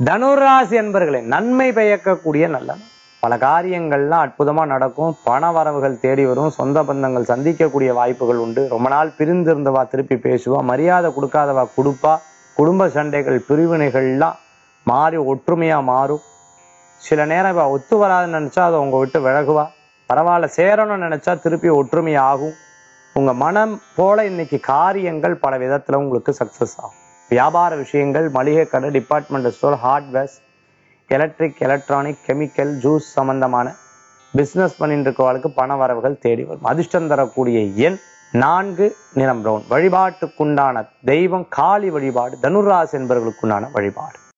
தனுராசி என்பர்களே நன்மை பயக்கக்கூடிய நல்ல நாள். பல காரியங்கள்லாம் அற்புதமா நடக்கும் பண வரவுகள் தேடி வரும் சொந்த பந்தங்கள் சந்திக்கக்கூடிய வாய்ப்புகள் உண்டு ரொம்ப நாள் பிரிந்திருந்தவா திருப்பி பேசுவா மரியாதை கொடுக்காதவா கொடுப்பா குடும்ப சண்டைகள் பிரிவினைகள்லாம் மாறி ஒற்றுமையா மாறும் சில நேரம் இவ ஒத்து வராதுன்னு நினைச்சா அதை உங்க விட்டு விலகுவா பரவாயில்ல சேரணும்னு நினைச்சா திருப்பி ஒற்றுமை ஆகும் உங்க மனம் போல இன்னைக்கு காரியங்கள் பல விதத்துல உங்களுக்கு சக்சஸ் ஆகும் வியாபார விஷயங்கள் மளிகை கடை department store hardwares electric electronic chemical juice சம்பந்தமான பிசினஸ் பண்ணிட்டு இருக்கவர்களுக்கு பண வரவுகள் தேடி வரும் அதிர்ஷ்டம் தரக்கூடிய எண் நான்கு நிறம் பிரவுன் வழிபாட்டுக்குண்டான தெய்வம் காளி வழிபாடு தனுராசி என்பவர்களுக்குண்டான வழிபாடு